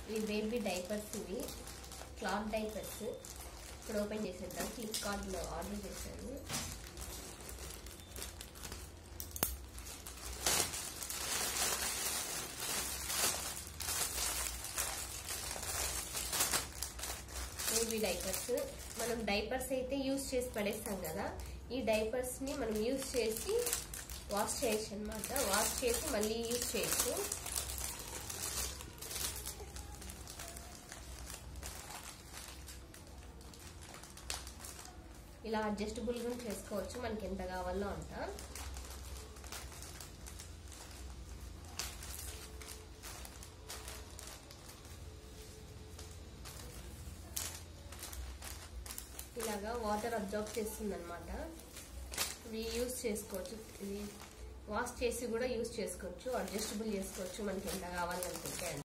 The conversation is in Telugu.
ఇవి బేబీ డైపర్స్ ఇవి క్లాత్ డైపర్స్ ఇప్పుడు ఓపెన్ చేసేద్దాం ఫ్లిప్కార్ట్లో ఆర్డర్ చేశాను బేబీ డైపర్స్ మనం డైపర్స్ అయితే యూస్ చేసి పడేస్తాం కదా ఈ డైపర్స్ని మనం యూస్ చేసి వాష్ చేయొచ్చు అనమాట వాష్ చేసి మళ్ళీ యూస్ చేయొచ్చు ఇలా అడ్జస్టబుల్ గా చేసుకోవచ్చు మనకి ఎంత కావాలో అంత ఇలాగా వాటర్ అబ్జర్వ్ చేస్తుంది అనమాట ఇవి యూస్ చేసుకోవచ్చు ఇది వాష్ చేసి కూడా యూస్ చేసుకోవచ్చు అడ్జస్టబుల్ చేసుకోవచ్చు మనకి ఎంత కావాలనుకుంటే